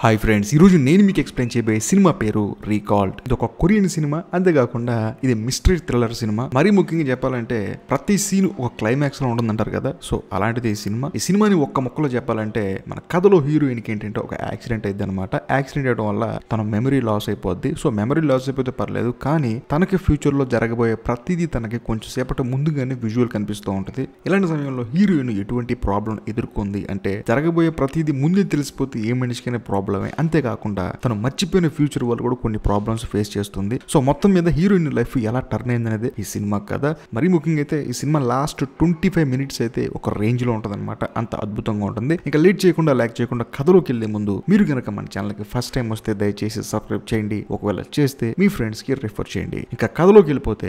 hi friends ఈరోజు నేను మీకు ఎక్స్ప్లెయిన్ చేయబోయే సినిమా పేరు రీకాల్డ్ ఇది ఒక కొరియన్ సినిమా అంతేకాకుండా ఇది మిస్టరీ థ్రిల్లర్ సినిమా మరీ ముఖ్యంగా చెప్పాలంటే ప్రతి సీన్ ఒక క్లైమాక్స్ లో ఉంటుందంటారు కదా సో అలాంటిది ఈ సినిమా ఈ సినిమాని ఒక్క మొక్కలో చెప్పాలంటే మన కథలో హీరోయిన్కి ఏంటంటే ఒక యాక్సిడెంట్ అయింది అనమాట యాక్సిడెంట్ అవడం వల్ల తన మెమరీ లాస్ అయిపోద్ది సో మెమరీ లాస్ అయిపోతే పర్లేదు కానీ తనకి ఫ్యూచర్ లో జరగబోయే ప్రతిదీ తనకి కొంచెం సేపటి ముందుగానే విజువల్ కనిపిస్తూ ఉంటుంది ఇలాంటి సమయంలో హీరోయిన్ ఎటువంటి ప్రాబ్లం ఎదుర్కొంది అంటే జరగబోయే ప్రతిదీ ముందే తెలిసిపోతే ఏ మనిషికైనా ప్రాబ్లమే అంతేకాకుండా తను మర్చిపోయిన ఫ్యూచర్ వాళ్ళు కూడా కొన్ని ప్రాబ్లమ్స్ ఫేస్ చేస్తుంది సో మొత్తం మీద హీరోయిన్ లైఫ్ ఎలా టర్న్ అయింది అనేది ఈ సినిమా కదా మరీ ముఖ్యంగా అయితే ఈ cinema last twenty five minutes అయితే ఒక రేంజ్ లో ఉంటుంది అనమాట అంత అద్భుతంగా ఉంటుంది ఇంకా లేట్ చేయకుండా లాక్ చేయకుండా కథలోకి వెళ్లే ముందు మీరు కనుక మన ఛానల్ కి ఫస్ట్ టైం వస్తే దయచేసి సబ్స్క్రైబ్ చేయండి ఒకవేళ చేస్తే మీ ఫ్రెండ్స్ కి రిఫర్ చేయండి ఇంకా కథలోకి వెళ్ళిపోతే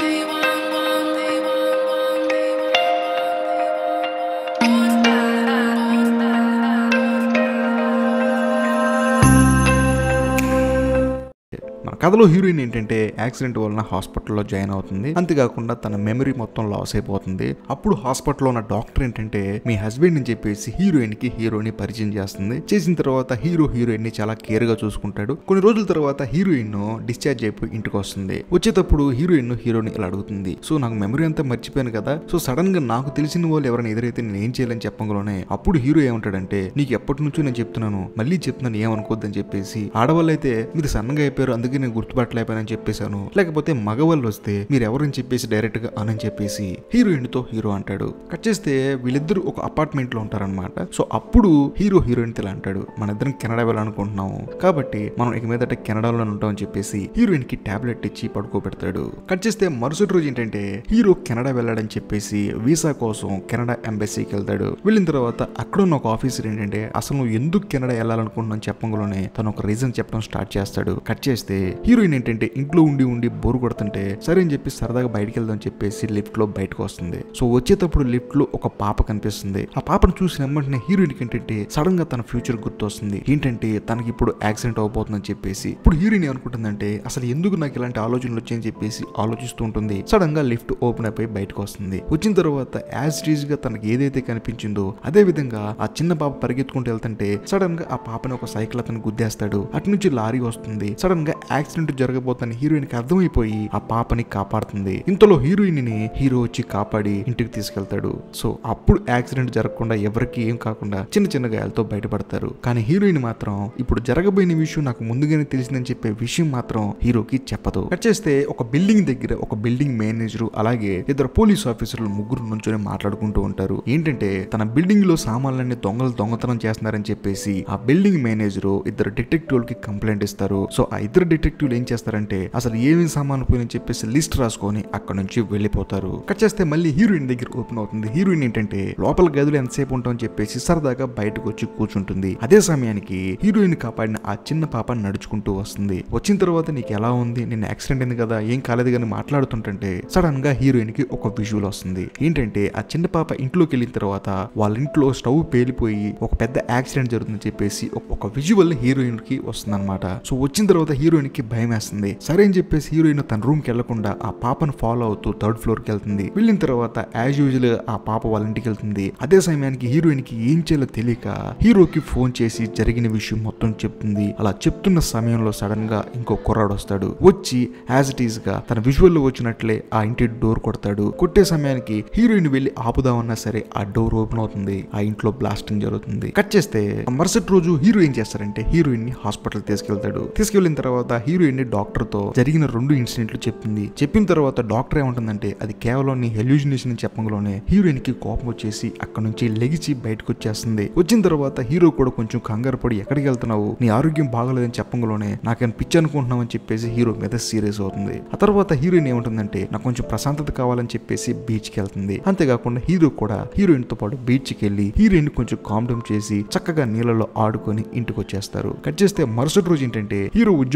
మన కథలో హీరోయిన్ ఏంటంటే యాక్సిడెంట్ వలన హాస్పిటల్లో జాయిన్ అవుతుంది అంతేకాకుండా తన మెమరీ మొత్తం లాస్ అయిపోతుంది అప్పుడు హాస్పిటల్లో ఉన్న డాక్టర్ ఏంటంటే మీ హస్బెండ్ అని చెప్పేసి హీరోయిన్ కి హీరోని పరిచయం చేస్తుంది చేసిన తర్వాత హీరో హీరోయిన్ ని చాలా కేర్ గా చూసుకుంటాడు కొన్ని రోజుల తర్వాత హీరోయిన్ డిశ్చార్జ్ అయిపోయి ఇంటికి వస్తుంది వచ్చేటప్పుడు హీరోయిన్ హీరోని ఇలా అడుగుతుంది సో నాకు మెమరీ అంతా మర్చిపోయాను కదా సో సడన్ గా నాకు తెలిసిన వాళ్ళు ఎవరైనా ఎదురైతే నేను ఏం చేయాలని చెప్పంగానే అప్పుడు హీరో ఏమంటాడంటే నీకు ఎప్పటి నుంచో నేను చెప్తున్నాను మళ్ళీ చెప్తున్నాను ఏమనుకోవద్దని చెప్పేసి ఆడవాళ్ళు అయితే మీరు సన్నగా అయిపోయారు అందుకే నేను గుర్తుపట్టలేకపోయానని చెప్పేశాను లేకపోతే మగవాళ్ళు వస్తే మీరు ఎవరని చెప్పేసి డైరెక్ట్ గా అనని చెప్పేసి హీరోయిన్ తో హీరో అంటాడు కట్ చేస్తే వీళ్ళిద్దరు ఒక అపార్ట్మెంట్ లో ఉంటారనమాట సో అప్పుడు హీరో హీరోయిన్ ఇలా అంటాడు మన ఇద్దరం కెనడా వెళ్ళాలనుకుంటున్నాము కాబట్టి మనం ఇక మీదట కెనడాలో ఉంటామని చెప్పేసి హీరోయిన్ కి టాబ్లెట్ ఇచ్చి పడుకోబెడతాడు కట్ చేస్తే మరుసటి రోజు ఏంటంటే హీరో కెనడా వెళ్ళాడని చెప్పేసి వీసా కోసం కెనడా ఎంబసీకి వెళ్తాడు వెళ్ళిన తర్వాత అక్కడ ఉన్న ఒక ఆఫీసర్ ఏంటంటే అసలు నువ్వు ఎందుకు కెనడా వెళ్ళాలనుకుంటున్నావు చెప్పంగానే తను ఒక రీజన్ చెప్పడం స్టార్ట్ చేస్తాడు కట్ చేస్తే హీరోయిన్ ఏంటంటే ఇంట్లో ఉండి ఉండి బోరు కొడుతుంటే సరే అని చెప్పి సరదాగా బయటికి వెళ్దాం చెప్పేసి లిఫ్ట్ లో బయటకు వస్తుంది సో వచ్చేటప్పుడు లిఫ్ట్ లో ఒక పాప కనిపిస్తుంది ఆ పాపను చూసిన వెంటనే హీరోయిన్ ఏంటంటే సడన్ గా తన ఫ్యూచర్ గుర్తొస్తుంది ఏంటంటే తనకి ఇప్పుడు యాక్సిడెంట్ అవబోతుందని చెప్పేసి ఇప్పుడు హీరోయిన్ ఏమనుకుంటుందంటే అసలు ఎందుకు నాకు ఇలాంటి ఆలోచనలు వచ్చాయని చెప్పేసి ఆలోచిస్తూ ఉంటుంది సడన్ గా లిఫ్ట్ ఓపెన్ అయిపోయి బయటకు వస్తుంది వచ్చిన తర్వాత యాజ్ టీజ్ గా తనకి ఏదైతే కనిపించిందో అదే విధంగా ఆ చిన్న పాప పరిగెత్తుకుంటూ వెళ్తుంటే సడన్ గా ఆ పాపని ఒక సైకిల్ అతను గుద్దేస్తాడు అటు నుంచి లారీ వస్తుంది సడన్ గా యాక్సిడెంట్ జరగబోతుందని హీరోయిన్ కి అర్థమైపోయి ఆ పాపని కాపాడుతుంది ఇంతలో హీరోయిన్ ని హీరో వచ్చి కాపాడి ఇంటికి తీసుకెళ్తాడు సో అప్పుడు యాక్సిడెంట్ జరగకుండా ఎవరికి ఏం కాకుండా చిన్న చిన్న గాయాలతో బయటపడతారు కానీ హీరోయిన్ మాత్రం ఇప్పుడు జరగబోయిన విషయం నాకు ముందుగానే తెలిసిందని చెప్పే విషయం మాత్రం హీరోకి చెప్పదు కట్ చేస్తే ఒక బిల్డింగ్ దగ్గర ఒక బిల్డింగ్ మేనేజర్ అలాగే ఇద్దరు పోలీస్ ఆఫీసర్లు ముగ్గురు నుంచొని మాట్లాడుకుంటూ ఉంటారు ఏంటంటే తన బిల్డింగ్ లో సామాన్లన్నీ దొంగలు దొంగతనం చేస్తున్నారని చెప్పేసి ఆ బిల్డింగ్ మేనేజర్ ఇద్దరు డిటెక్టివ్ కి కంప్లైంట్ ఇస్తారు సో ఆ ఇద్దరు డిటెక్టివ్లు ఏం చేస్తారంటే అసలు ఏమేమి సామాన్లు పోయినని చెప్పేసి లిస్ట్ రాసుకొని అక్కడ నుంచి వెళ్ళిపోతారు కట్ చేస్తే మళ్ళీ హీరోయిన్ దగ్గర ఓపెన్ అవుతుంది హీరోయిన్ ఏంటంటే లోపల గదిలో ఎంతసేపు ఉంటామని చెప్పేసి సరదాగా బయటకు వచ్చి కూర్చుంటుంది అదే సమయానికి హీరోయిన్ కాపాడిన ఆ చిన్న పాప నడుచుకుంటూ వస్తుంది వచ్చిన తర్వాత నీకు ఎలా ఉంది నేను యాక్సిడెంట్ అయింది కదా ఏం కాలేదు కానీ మాట్లాడుతుంటే సడన్ గా హీరోయిన్ కి ఒక విజువల్ వస్తుంది ఏంటంటే ఆ చిన్న పాప ఇంట్లోకి వెళ్ళిన తర్వాత వాళ్ళ ఇంట్లో స్టవ్ పేలిపోయి ఒక పెద్ద యాక్సిడెంట్ జరుగుతుందని చెప్పేసి ఒక- ఒక విజువల్ హీరోయిన్ కి వస్తుంది అనమాట సో వచ్చిన తర్వాత హీరోయిన్ కి భయం వేస్తుంది సరే అని చెప్పేసి హీరోయిన్ తన రూమ్ కి వెళ్లకుండా ఆ పాపను ఫాలో అవుతూ థర్డ్ ఫ్లోర్ కి వెళ్తుంది వెళ్ళిన తర్వాత యాజ్ యూజువల్ ఆ పాప వాళ్ళ ఇంటికి వెళ్తుంది అదే సమయానికి హీరోయిన్ కి ఏం చేయాలో తెలియక హీరోకి ఫోన్ చేసి జరిగిన విషయం మొత్తం చెప్తుంది అలా చెప్తున్న సమయంలో సడన్ గా ఇంకో కుర్రాడు వస్తాడు వచ్చి యాజ్ ఇట్ ఈస్ గా తన విజువల్ లో వచ్చినట్లే ఆ ఇంటి డోర్ కొడతాడు కొట్టే సమయానికి హీరోయిన్ వెళ్ళి ఆపుదామన్నా సరే ఆ డోర్ ఓపెన్ అవుతుంది ఆ ఇంట్లో బ్లాస్టింగ్ జరుగుతుంది కట్ చేస్తే ఆ మరుసటి రోజు హీరో ఏం చేస్తారంటే హీరోయిన్ ని హాస్పిటల్ తీసుకెళ్తాడు తీసుకెళ్లిన తర్వాత హీరోయిన్ ని డాక్టర్ తో జరిగిన రెండు ఇన్సిడెంట్లు చెప్పింది చెప్పిన తర్వాత డాక్టర్ ఏమంటుందంటే అది కేవలం నీ హెల్యూజినేషన్ అని చెప్పంలోనే హీరోయిన్ కి కోపం వచ్చేసి అక్కడ నుంచి లెగిచి బయటకు వచ్చేస్తుంది వచ్చిన తర్వాత హీరో కూడా కొంచెం కంగారు పడి ఎక్కడికి వెళ్తున్నావు నీ ఆరోగ్యం బాగలేదని చెప్పంలోనే నాకేం పిచ్చి అనుకుంటున్నావు అని చెప్పేసి హీరో మీద సీరియస్ అవుతుంది ఆ తర్వాత హీరోయిన్ ఏమంటుందంటే నాకు కొంచెం ప్రశాంతత కావాలని చెప్పేసి బీచ్ కి వెళ్తుంది అంతేకాకుండా హీరో కూడా హీరోయిన్ తో పాటు బీచ్ కి వెళ్ళి హీరోయిన్ కొంచెం కామ్ డౌన్ చేసి చక్కగా నీళ్ళలో ఆడుకొని ఇంటికి వచ్చేస్తారు కట్ చేస్తే మరుసటి రోజు ఏంటంటే హీరో ఉద్యోగానికి వెళ్ళిన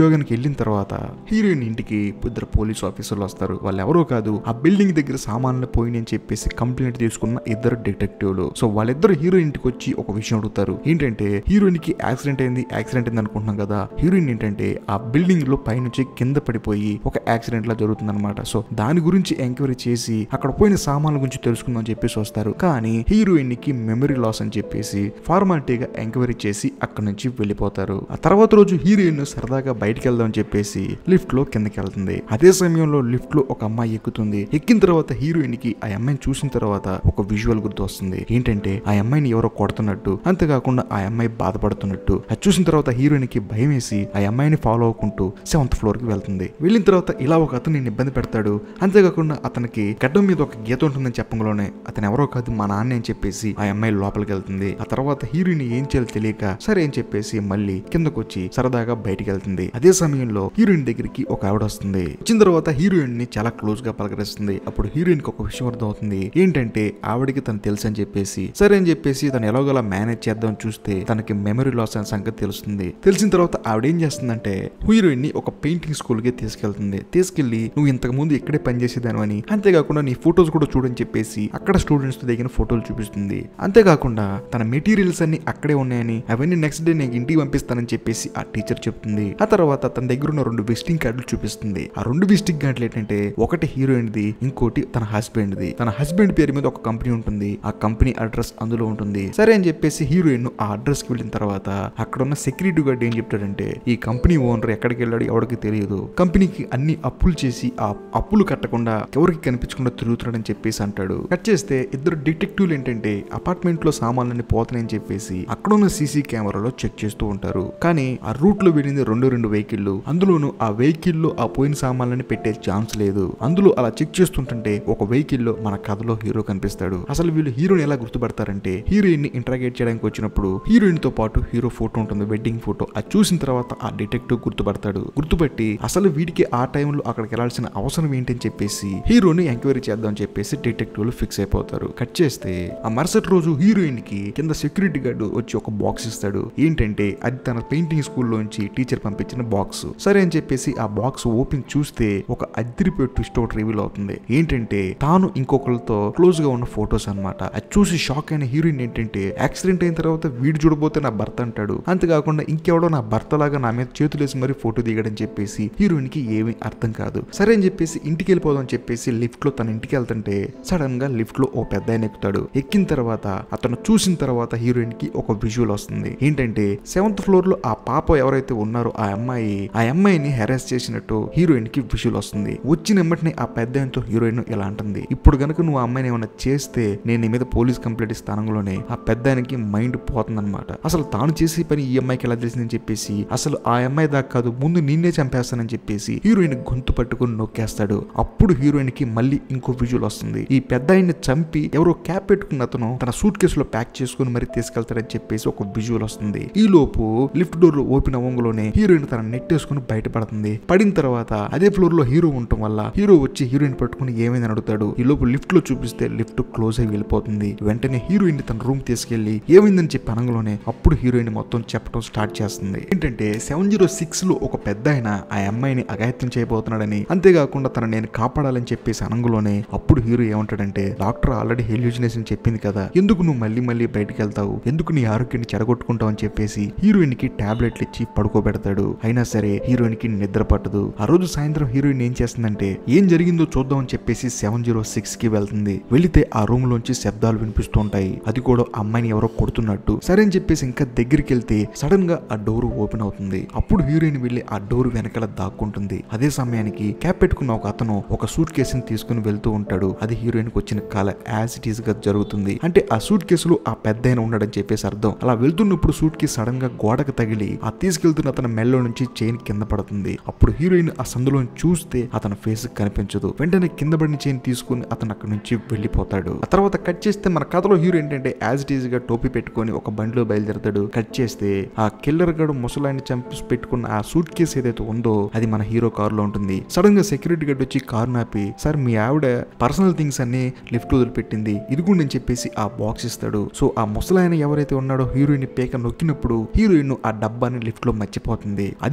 వెళ్ళిన తర్వాత హీరోయిన్ ఇంటికి ఇద్దరు పోలీస్ ఆఫీసర్లు వస్తారు వాళ్ళు ఎవరో కాదు ఆ బిల్డింగ్ దగ్గర సామాన్లు పోయినాయి అని చెప్పేసి కంప్లైంట్ తీసుకున్న ఇద్దరు డిటెక్టివ్లు సో వాళ్ళిద్దరు హీరోయిన్ ఇంటికి వచ్చి ఒక విషయం అడుగుతారు ఏంటంటే హీరోయిన్ కి యాక్సిడెంట్ అయింది యాక్సిడెంట్ అయింది అనుకుంటున్నాం కదా హీరోయిన్ ఏంటంటే ఆ బిల్డింగ్ లో పైనుంచి కింద పడిపోయి ఒక యాక్సిడెంట్ లా జరుగుతుంది అనమాట సో దాని గురించి ఎంక్వైరీ చేసి అక్కడ పోయిన సామాన్ల గురించి తెలుసుకుందాం అని చెప్పేసి వస్తారు కానీ హీరోయిన్ కి మెమరీ లాస్ అని చెప్పేసి ఫార్మాలిటీగా ఎంక్వైరీ చేసి అక్కడ నుంచి వెళ్ళిపోతారు ఆ తర్వాత రోజు హీరోయిన్ సరదాగా బయటికి వెళ్దాం అని చెప్పేసి లిఫ్ట్ లో కిందకి వెళ్తుంది అదే సమయంలో లిఫ్ట్ లో ఒక అమ్మాయి ఎక్కుతుంది ఎక్కిన తర్వాత హీరోయిన్ కి ఆ అమ్మాయిని చూసిన తర్వాత ఒక విజువల్ గుర్తు వస్తుంది ఏంటంటే ఆ అమ్మాయిని ఎవరో కొడుతున్నట్టు అంతేకాకుండా ఆ అమ్మాయి బాధపడుతున్నట్టు అది చూసిన తర్వాత హీరోయిన్ కి భయం వేసి ఆ అమ్మాయిని ఫాలో అవ్వకుంటూ సెవెంత్ ఫ్లోర్ కి వెళ్తుంది వెళ్ళిన తర్వాత ఇలా ఒక అతను నేను ఇబ్బంది పెడతాడు అంతేకాకుండా అతనికి గడ్డం మీద ఒక గీత ఉంటుందని చెప్పంలోనే అతను ఎవరో కాదు మా నాన్న అని చెప్పేసి ఆ అమ్మాయి లోపలికి వెళ్తుంది ఆ తర్వాత హీరోయిన్ ఏం చేయాలో తెలియక సరే అని చెప్పేసి మళ్ళీ కిందకు వచ్చి సరదాగా బయటికి వెళ్తుంది అదే సమయంలో హీరోయిన్ దగ్గరికి ఒక ఆవిడ వస్తుంది వచ్చిన తర్వాత హీరోయిన్ ని చాలా క్లోజ్ గా పలకరిస్తుంది అప్పుడు హీరోయిన్ కి ఒక విషయం అర్థం అవుతుంది ఏంటంటే ఆవిడకి తను తెలుసు అని చెప్పేసి సరే అని చెప్పేసి తను ఎలాగోలా మేనేజ్ చేద్దాం చూస్తే తనకి మెమరీ లాస్ అనే సంగతి తెలుస్తుంది తెలిసిన తర్వాత ఆవిడ ఏం చేస్తుందంటే హీరోయిన్ ని ఒక పెయింటింగ్ స్కూల్ కి తీసుకెళ్తుంది తీసుకెళ్లి నువ్వు ఇంతకు ముందు ఇక్కడే పనిచేసేదానివని అంతేకాకుండా నీ ఫొటోస్ కూడా చూడని చెప్పేసి అక్కడ స్టూడెంట్స్ తో దిగిన ఫోటోలు చూపిస్తుంది అంతేకాకుండా తన మెటీరియల్స్ అన్ని అక్కడే ఉన్నాయని అవన్నీ నెక్స్ట్ డే నేను ఇంటికి పంపిస్తానని చెప్పేసి ఆ టీచర్ చెప్తుంది ఆ తర్వాత తన దగ్గర ఉన్న రెండు విజిటింగ్ కార్డులు చూపిస్తుంది ఆ రెండు విజిటింగ్ కార్డులు ఏంటంటే ఒకటి హీరోయిన్ ది ఇంకోటి తన హస్బెండ్ ది తన హస్బెండ్ పేరు మీద ఒక కంపెనీ ఉంటుంది ఆ కంపెనీ అడ్రస్ అందులో ఉంటుంది సరే అని చెప్పేసి హీరోయిన్ ఆ అడ్రస్ కి వెళ్ళిన తర్వాత అక్కడ ఉన్న సెక్యూరిటీ గార్డ్ ఏం చెప్తాడంటే ఈ కంపెనీ ఓనర్ ఎక్కడికి వెళ్ళాడు ఎవరికి తెలియదు కంపెనీకి అన్ని అప్పులు చేసి ఆ అప్పులు కట్టకుండా ఎవరికి కనిపించకుండా తిరుగుతున్నాడని చెప్పేసి అంటాడు కట్ చేస్తే ఇద్దరు డిటెక్టివ్లు ఏంటంటే అపార్ట్మెంట్ లో సామాన్లన్నీ పోతున్నాయని చెప్పేసి అక్కడ ఉన్న సీసీ కెమెరాలో చెక్ చేస్తూ ఉంటారు కానీ ఆ రూట్ లో వెళ్ళింది రెండు రెండు వెహికల్ అందులోనూ ఆ వెహికల్ లో ఆ పోయిన సామాన్లని పెట్టే ఛాన్స్ లేదు అందులో అలా చెక్ చేస్తుంటుంటే ఒక వెహికల్ లో మన కథలో హీరో కనిపిస్తాడు అసలు వీళ్ళు హీరోని ఎలా గుర్తుపడతారంటే హీరోయిన్ ని ఇంటరాగేట్ చేయడానికి వచ్చినప్పుడు హీరోయిన్ తో పాటు హీరో ఫోటో ఉంటుంది వెడ్డింగ్ ఫోటో అది చూసిన తర్వాత ఆ డిటెక్టివ్ గుర్తుపడతాడు గుర్తుపట్టి అసలు వీడికి ఆ టైంలో అక్కడికి వెళ్ళాల్సిన అవసరం ఏంటని చెప్పేసి హీరోని ఎంక్వైరీ చేద్దాం అని చెప్పేసి డిటెక్టివ్లు ఫిక్స్ అయిపోతారు కట్ చేస్తే ఆ మరుసటి రోజు హీరోయిన్ కి కింద సెక్యూరిటీ గార్డు వచ్చి ఒక బాక్స్ ఇస్తాడు ఏంటంటే అది తన పెయింటింగ్ స్కూల్లోంచి టీచర్ పంపించిన బాక్స్ సరే అని చెప్పేసి ఆ బాక్స్ ఓపెన్ చూస్తే ఒక అద్దరిపోయే ట్విస్ట్ ఒకటి రివీల్ అవుతుంది ఏంటంటే తాను ఇంకొకరితో క్లోజ్ గా ఉన్న ఫొటోస్ అన్నమాట అది చూసి షాక్ అయిన హీరోయిన్ ఏంటంటే యాక్సిడెంట్ అయిన తర్వాత వీడు చూడబోతే నా భర్త అంటాడు అంతేకాకుండా ఇంకెవడో నా భర్త లాగా నా మీద చేతులేసి మరి ఫోటో దిగడని చెప్పేసి హీరోయిన్ కి ఏమీ అర్థం కాదు సరే అని చెప్పేసి ఇంటికి వెళ్ళిపోదాం అని చెప్పేసి లిఫ్ట్ లో తన ఇంటికి వెళ్తుంటే సడన్ గా లిఫ్ట్ లో ఓ పెద్ద ఆయన ఎక్కుతాడు ఎక్కిన తర్వాత అతను చూసిన తర్వాత హీరోయిన్ కి ఒక విజువల్ వస్తుంది ఏంటంటే సెవెంత్ ఫ్లోర్ లో ఆ పాప ఎవరైతే ఉన్నారో ఆ అమ్మాయి ఆ అమ్మాయిని హెరాస్ చేసినట్టు హీరోయిన్ కి విజువల్ వస్తుంది వచ్చిన వెంటనే ఆ పెద్ద ఆయనతో హీరోయిన్ ఇలా అంటుంది ఇప్పుడు గనుక నువ్వు ఆ అమ్మాయిని ఏమైనా చేస్తే నేను నీ మీద పోలీస్ కంప్లైంట్ స్థానంలోనే ఆ పెద్ద ఆయనకి మైండ్ పోతుందన్నమాట అసలు తాను చేసే పని ఈ అమ్మాయికి ఎలా తెలిసిందని చెప్పేసి అసలు ఆ అమ్మాయి దాకా కాదు ముందు నిన్నే చంపేస్తానని చెప్పేసి హీరోయిన్ గొంతు పట్టుకుని నొక్కేస్తాడు అప్పుడు హీరోయిన్ కి మళ్ళీ ఇంకో విజువల్ వస్తుంది ఈ పెద్ద ఆయన్ని చంపి ఎవరో క్యాప్ పెట్టుకున్న అతను తన సూట్ కేసులో ప్యాక్ చేసుకుని మరి తీసుకెళ్తాడని చెప్పేసి ఒక విజువల్ వస్తుంది ఈ లోపు లిఫ్ట్ డోర్ ఓపెన్ అవ్వంలోనే హీరోయిన్ తన నెట్టేసుకుని బయటపడుతుంది పడిన తర్వాత అదే ఫ్లోర్ లో హీరో ఉండటం వల్ల హీరో వచ్చి హీరోయిన్ పట్టుకుని ఏమైందని అడుగుతాడు ఈ లోపు లిఫ్ట్ లో చూపిస్తే లిఫ్ట్ క్లోజ్ అయి వెళ్ళిపోతుంది వెంటనే హీరోయిన్ తన రూమ్ తీసుకెళ్లి ఏమైందని చెప్పి అనగలోనే అప్పుడు హీరోయిన్ మొత్తం చెప్పడం స్టార్ట్ చేస్తుంది ఏంటంటే సెవెన్ జీరో సిక్స్ లో ఒక పెద్ద ఆయన ఆ అమ్మాయిని అగాయత్యం చేయబోతున్నాడని అంతేకాకుండా తన నేను కాపాడాలని చెప్పేసి అనంగులోనే అప్పుడు హీరో ఏమంటాడంటే డాక్టర్ ఆల్రెడీ హెల్యూజినేషన్ చెప్పింది కదా ఎందుకు నువ్వు మళ్ళీ మళ్ళీ బయటికి వెళ్తావు ఎందుకు నీ ఆరోగ్యాన్ని చెడగొట్టుకుంటావు అని చెప్పేసి హీరోయిన్ కి టాబ్లెట్లు ఇచ్చి పడుకోబెడతాడు అయినా సరే హీరోయిన్ కి నిద్ర పట్టదు ఆ రోజు సాయంత్రం హీరోయిన్ ఏం చేస్తుందంటే ఏం జరిగిందో చూద్దాం అని చెప్పేసి సెవెన్ జీరో సిక్స్ కి వెళ్తుంది వెళితే ఆ రూమ్ లోంచి శబ్దాలు వినిపిస్తుంటాయి అది కూడా అమ్మాయిని ఎవరో కొడుతున్నట్టు సరే అని చెప్పేసి ఇంకా దగ్గరికి వెళ్తే సడన్ గా ఆ డోర్ ఓపెన్ అవుతుంది అప్పుడు హీరోయిన్ వెళ్ళి ఆ డోర్ వెనకాల దాక్కుంటుంది అదే సమయానికి క్యాప్ పెట్టుకున్న ఒక అతను ఒక సూట్ కేసుని తీసుకుని వెళ్తూ ఉంటాడు అది హీరోయిన్ కి వచ్చిన కాల యాజ్ ఇట్ ఈస్ గా జరుగుతుంది అంటే ఆ సూట్ కేసులో ఆ పెద్ద ఆయన ఉన్నాడని చెప్పేసి అర్థం అలా వెళ్తున్నప్పుడు సూట్ కేసు సడన్ గా గోడకు తగిలి ఆ తీసుకెళ్తున్న అతని మెల్లో నుంచి చైన్ కింద పడుతుంది అప్పుడు హీరోయిన్ ఆ సందులో చూస్తే అతని ఫేస్ కనిపించదు వెంటనే కింద పడిన చైన్ తీసుకుని అతను అక్కడి నుంచి వెళ్ళిపోతాడు ఆ తర్వాత కట్ చేస్తే మన కథలో హీరో ఏంటంటే యాజ్ ఇట్ ఈస్ గా టోపీ పెట్టుకొని ఒక బండిలో బయలుదేరతాడు కట్ చేస్తే ఆ కిల్లర్ గడు ముసలాన్ని చంపి పెట్టుకున్న ఆ సూట్ కేసు ఏదైతే ఉందో అది మన హీరో కార్ లో ఉంటుంది సడన్ గా సెక్యూరిటీ గార్డ్ వచ్చి కార్ నాపి సార్ మీ ఆవిడ పర్సనల్ థింగ్స్ అన్ని లిఫ్ట్ వదిలిపెట్టింది ఇదిగోండి అని చెప్పేసి ఆ బాక్స్ ఇస్తాడు సో ఆ ముసలాయన ఎవరైతే ఉన్నాడో హీరోయిన్ పేక నొక్కినప్పుడు హీరోయిన్ ఆ డబ్బాని లిఫ్ట్ లో మర్చిపోతుంది అది తీసుకుని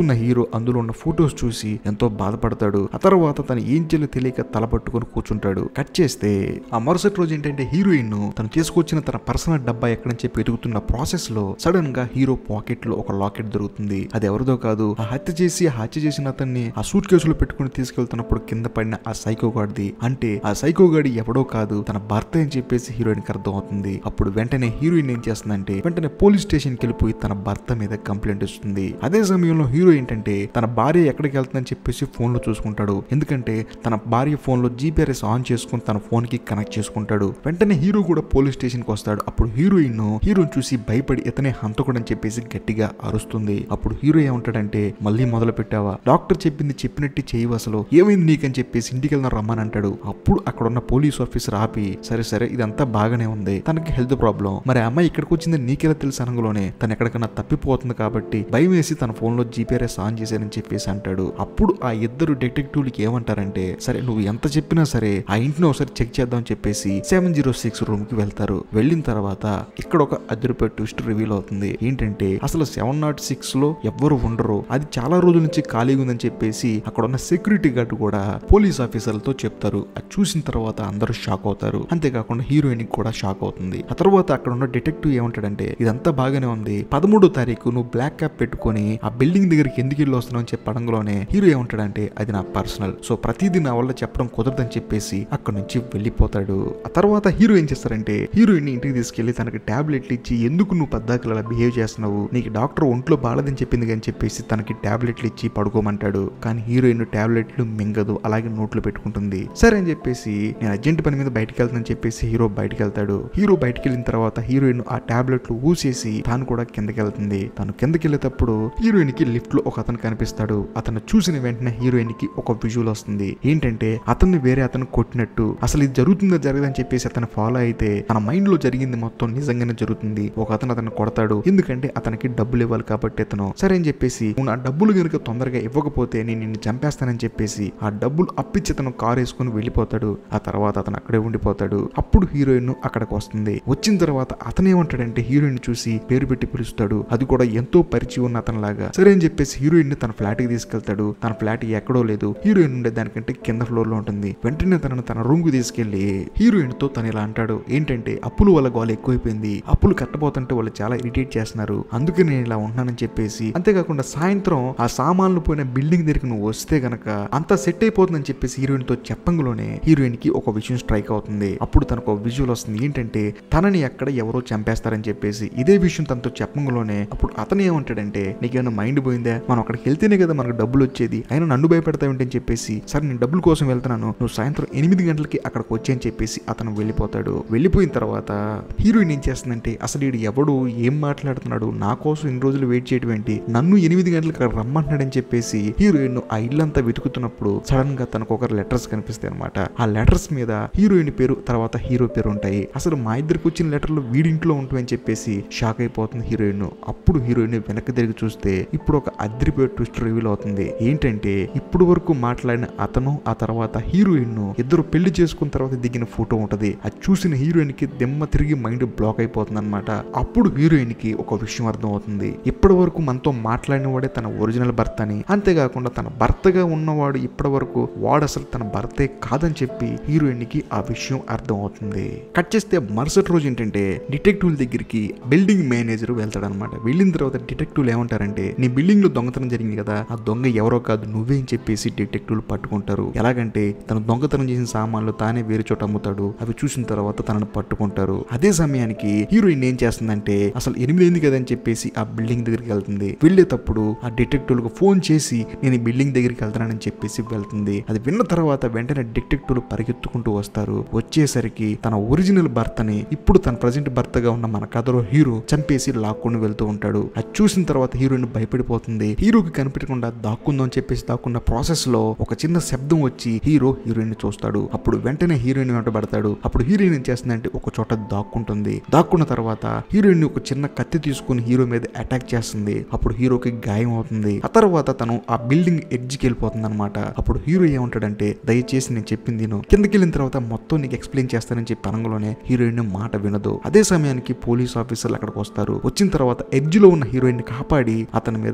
తీసుకున్న హీరో అందులో ఉన్న ఫొటోస్ చూసి ఎంతో బాధపడతాడు ఆ తర్వాత తను ఏం చేయాలో తెలియక తలపట్టుకొని కూర్చుంటాడు కట్ చేస్తే ఆ మరుసటి రోజు ఏంటంటే హీరోయిన్ తను తీసుకొచ్చిన తన పర్సనల్ డబ్బా ఎక్కడని చెప్పి వెతుకుతున్న ప్రాసెస్ లో సడన్ గా హీరో పాకెట్ లో ఒక లాకెట్ దొరుకుతుంది అది ఎవరిదో కాదు ఆ హత్య చేసి ఆ హత్య చేసిన అతన్ని ఆ సూట్ కేసులో పెట్టుకుని తీసుకెళ్తున్నప్పుడు కింద పడిన ఆ సైకో గాడిది అంటే ఆ సైకో గాడి ఎవడో కాదు తన భర్త అని చెప్పేసి హీరోయిన్ కి అర్థం అవుతుంది అప్పుడు వెంటనే హీరోయిన్ ఏం చేస్తుందంటే వెంటనే పోలీస్ స్టేషన్ కి వెళ్ళిపోయి తన భర్త మీద కంప్లైంట్ ఇస్తుంది అదే సమయంలో హీరో ఏంటంటే తన భార్య ఎక్కడికి వెళ్తుందని చెప్పేసి ఫోన్ లో చూసుకుంటాడు ఎందుకంటే తన భార్య ఫోన్ లో జీపీఆర్ఎస్ ఆన్ చేసుకుని తన ఫోన్ కి కనెక్ట్ చేసుకుంటాడు వెంటనే హీరో కూడా పోలీస్ స్టేషన్ కి వస్తాడు అప్పుడు హీరోయిన్ హీరోని చూసి భయపడి ఇతనే హంతకుడు అని చెప్పేసి గట్టిగా అరుస్తుంది అప్పుడు హీరో ఏమంటాడంటే మళ్ళీ మొదలు పెట్టావా డాక్టర్ చెప్పింది చెప్పినట్టు చేయవు అసలు ఏమైంది నీకని చెప్పేసి ఇంటికి వెళ్దాం రమ్మని అంటాడు అప్పుడు అక్కడ ఉన్న పోలీస్ ఆఫీసర్ ఆపి సరే సరే ఇదంతా బాగానే ఉంది తనకి హెల్త్ ప్రాబ్లం మరి ఆ అమ్మాయి ఇక్కడికి వచ్చింది నీకెలా తెలుసు అనగలోనే తను ఎక్కడికన్నా తప్పిపోతుంది కాబట్టి భయం వేసి తన ఫోన్ లో జీపీఆర్ఎస్ ఆన్ చేశానని చెప్పేసి అంటాడు అప్పుడు ఆ ఇద్దరు డిటెక్టివ్లకి ఏమంటారంటే సరే నువ్వు ఎంత చెప్పినా సరే ఆ ఇంటిని ఒకసారి చెక్ చేద్దాం అని చెప్పేసి సెవెన్ జీరో సిక్స్ రూమ్ కి వెళ్తారు వెళ్ళిన తర్వాత ఇక్కడ ఒక అదిరిపోయే ట్విస్ట్ రివీల్ అవుతుంది ఏంటంటే అసలు సెవెన్ నాట్ సిక్స్ లో ఎవ్వరు ఉండరు అది చాలా రోజుల నుంచి ఖాళీగా ఉందని చెప్పేసి అక్కడ ఉన్న సెక్యూరిటీ గార్డ్ కూడా పోలీస్ ఆఫీసర్లతో చెప్తారు అది చూసిన తర్వాత అందరూ షాక్ అవుతారు అంతేకాకుండా హీరోయిన్ కూడా షాక్ అవుతుంది ఆ తర్వాత అక్కడ ఉన్న డిటెక్టివ్ ఏమంటాడంటే ఇదంతా బాగానే ఉంది పదమూడో తారీఖు నువ్వు బ్లాక్ క్యాప్ పెట్టుకొని ఆ బిల్డింగ్ దగ్గరికి ఎందుకు వెళ్ళి వస్తున్నావు అని చెప్పడంలోనే హీరో ఏమంటాడంటే అది నా పర్సనల్ సో ప్రతిదీ నా వల్ల చెప్పడం కుదరదని చెప్పేసి అక్కడ నుంచి వెళ్ళిపోతాడు ఆ తర్వాత హీరో ఏం చేస్తారంటే హీరోయిన్ ఇంటికి తీసుకెళ్లి తనకి టాబ్లెట్లు ఇచ్చి ఎందుకు నువ్వు పద్దాకలు అలా బిహేవ్ చేస్తున్నావు నీకు డాక్టర్ ఒంట్లో బాగాలేదని చెప్పింది అని చెప్పేసి తనకి టాబ్లెట్లు ఇచ్చి పడుకోమంటాడు కానీ హీరోయిన్ టాబ్లెట్లు మింగదు అలాగే నోట్లో పెట్టుకుంటుంది సరే అని చెప్పేసి నేను అర్జెంట్ పని మీద బయటకు వెళ్తానని చెప్పేసి హీరో బయటకు వెళ్తాడు హీరో బయటకు వెళ్ళిన తర్వాత హీరోయిన్ ఆ టాబ్లెట్లు ఊసేసి తాను కూడా కిందకి వెళ్తుంది తను కిందకి వెళ్ళేటప్పుడు హీరోయిన్ కి లిఫ్ట్ లో ఒక అతను కనిపిస్తాడు అతను చూసిన వెంటనే హీరోయిన్ కి ఒక విజువల్ వస్తుంది ఏంటంటే అతన్ని వేరే అతను కొట్టినట్టు అసలు ఇది జరుగుతుందో జరగదని చెప్పేసి అతను ఫాలో అయితే తన మైండ్ లో జరిగింది మొత్తం నిజంగానే జరుగుతుంది ఒక అతను అతను కొడతాడు ఎందుకంటే అతనికి డబ్బులు ఇవ్వాలి కాబట్టి అతను సరే అని చెప్పేసి నువ్వు ఆ డబ్బులు కనుక తొందరగా ఇవ్వకపోతే నేను నిన్ను చంపేస్తానని చెప్పేసి ఆ డబ్బులు అప్పిచ్చి అతను కారు వేసుకుని వెళ్ళిపోతాడు ఆ తర్వాత అతను అక్కడే ఉండిపోతాడు అప్పుడు హీరోయిన్ అక్కడికి వస్తుంది వచ్చిన తర్వాత అతను ఏమంటాడంటే హీరోయిన్ చూసి పేరు పెట్టి పిలుస్తాడు అది కూడా ఎంతో పరిచయం ఉన్న అతను లాగా సరే అని చెప్పేసి హీరోయిన్ ని తన ఫ్లాట్ కి తీసుకెళ్తాడు తన ఫ్లాట్ ఎక్కడో లేదు హీరోయిన్ ఉండే దానికంటే కింద ఫ్లోర్ లో ఉంటుంది వెంటనే తనను తన రూమ్ కు తీసుకెళ్లి హీరోయిన్ తో తను ఇలా అంటాడు ఏంటంటే అప్పులు వాళ్ళ గోల ఎక్కువైపోయింది అప్పులు కట్టబోతుంటే వాళ్ళు చాలా ఇరిటేట్ చేస్తున్నారు అందుకే నేను ఇలా ఉంటున్నానని చెప్పేసి అంతేకాకుండా సాయంత్రం ఆ సామాన్లు పోయిన బిల్డింగ్ దగ్గరికి నువ్వు వస్తే గనక అంతా సెట్ అయిపోతుందని చెప్పేసి హీరోయిన్ తో చెప్పంగానే హీరోయిన్ కి ఒక విషయం స్ట్రైక్ అవుతుంది అప్పుడు తనకు ఒక విజువల్ వస్తుంది ఏంటంటే తనని ఎక్కడ ఎవరో చంపేస్తారని చెప్పేసి ఇదే విషయం తనతో చెప్పంగానే అప్పుడు అతను ఏమంటాడంటే నీకేమైనా మైండ్ పోయిందా మనం అక్కడికి వెళ్తేనే కదా మనకు డబ్బులు వచ్చేది అయినా నన్ను భయపెడతావేంటి అని చెప్పేసి సరే నేను డబ్బుల కోసం వెళ్తున్నాను నువ్వు సాయంత్రం ఎనిమిది గంటలకి అక్కడికి వచ్చాయని చెప్పేసి అతను వెళ్ళిపోతాడు వెళ్ళిపోయిన తర్వాత హీరోయిన్ ఏం చేస్తుందంటే అసలు వీడు ఎవడు ఏం మాట్లాడుతున్నాడు నా కోసం ఇన్ని రోజులు వెయిట్ చేయడం ఏంటి నన్ను ఎనిమిది గంటలకు అక్కడ రమ్మంటున్నాడని చెప్పేసి హీరోయిన్ ఆ ఇల్లంతా వెతుకుతున్నప్పుడు సడన్ గా తనకు ఒక లెటర్స్ కనిపిస్తాయి అనమాట ఆ లెటర్స్ మీద హీరోయిన్ పేరు తర్వాత హీరో పేరు ఉంటాయి అసలు మా ఇద్దరికి వచ్చిన లెటర్లు వీడింట్లో ఉంటాయని చెప్పేసి షాక్ అయిపోతుంది హీరోయిన్ అప్పుడు హీరోయిన్ వెనక్కి తిరిగి చూస్తే ఇప్పుడు ఒక అద్రిపోయే ట్విస్ట్ రివీల్ అవుతుంది ఏంటంటే ఇప్పుడు వరకు మాట్లాడిన అతను ఆ తర్వాత హీరోయిన్ ఇద్దరు పెళ్లి చేసుకున్న తర్వాత దిగిన ఫోటో ఉంటది అది చూసిన హీరోయిన్ కి దెమ్మ తిరిగి మైండ్ బ్లాక్ అయిపోతుంది అనమాట అప్పుడు హీరోయిన్ కి ఒక విషయం అర్థం అవుతుంది ఇప్పటి వరకు మనతో మాట్లాడిన వాడే తన ఒరిజినల్ భర్త అని అంతేకాకుండా తన భర్తగా ఉన్నవాడు ఇప్పటి వరకు వాడు అసలు తన భర్తే కాదని చెప్పి హీరోయిన్ కి ఆ విషయం అర్థం అవుతుంది కట్ చేస్తే మరుసటి రోజు ఏంటంటే డిటెక్టివ్ దగ్గరికి బిల్డింగ్ మేనేజర్ వెళ్తాడనమాట వెళ్ళిన తర్వాత డిటెక్టివ్లు ఏమంటారంటే నీ బిల్డింగ్ లో దొంగతనం జరిగింది కదా ఆ దొంగ ఎవరో కాదు నువ్వే అని చెప్పేసి డిటెక్టివ్లు పట్టుకుంటారు ఎలాగంటే తను దొంగతనం చేసిన సామాన్లు తానే వేరే చోట అమ్ముతాడు అవి చూసిన తర్వాత తనను పట్టుకుంటారు అదే సమయానికి హీరోయిన్ ఏం చేస్తుందంటే అసలు ఎనిమిది అయింది కదా అని చెప్పేసి ఆ బిల్డింగ్ దగ్గరికి వెళ్తుంది వెళ్ళేటప్పుడు ఆ డిటెక్టివ్లకు ఫోన్ చేసి నేను ఈ బిల్డింగ్ దగ్గరికి వెళ్తానని చెప్పేసి వెళ్తుంది అది విన్న తర్వాత వెంటనే డిటెక్టివ్లు పరిగెత్తుకుంటూ వస్తారు వచ్చేసరికి తన ఒరిజినల్ భర్తని ఇప్పుడు తన ప్రజెంట్ భర్తగా ఉన్న మన కథలో హీరో చంపేసి లాక్కొని వెళ్తూ ఉంటాడు అది చూసిన తర్వాత హీరోయిన్ భయపడిపోతుంది హీరోకి కనిపించకుండా దాక్కుందాం అని చెప్పేసి దాక్కున్న ప్రాసెస్ లో ఒక చిన్న శబ్దం వచ్చి హీరో హీరోయిన్ చూస్తాడు అప్పుడు వెంటనే హీరోయిన్ వెంటబడతాడు అప్పుడు హీరోయిన్ ఏం చేస్తుందంటే ఒక చోట దాక్కుంటుంది దాక్కున్న తర్వాత హీరోయిన్ ఒక చిన్న కత్తి తీసుకుని హీరో మీద అటాక్ చేస్తుంది అప్పుడు హీరోకి గాయం అవుతుంది ఆ తర్వాత తను ఆ బిల్డింగ్ ఎడ్జ్కి వెళ్ళిపోతుంది అనమాట అప్పుడు హీరో ఏమంటాడంటే దయచేసి నేను చెప్పింది నేను కిందకి వెళ్ళిన తర్వాత మొత్తం నీకు ఎక్స్ప్లెయిన్ చేస్తానని చెప్పి అనగానే హీరోయిన్ మాట వినదు అదే సమయానికి పోలీస్ ఆఫీసర్లు అక్కడికి వస్తారు వచ్చిన తర్వాత ఎడ్జ్ లో ఉన్న హీరోయిన్ కాపాడి అతని మీద అటాక్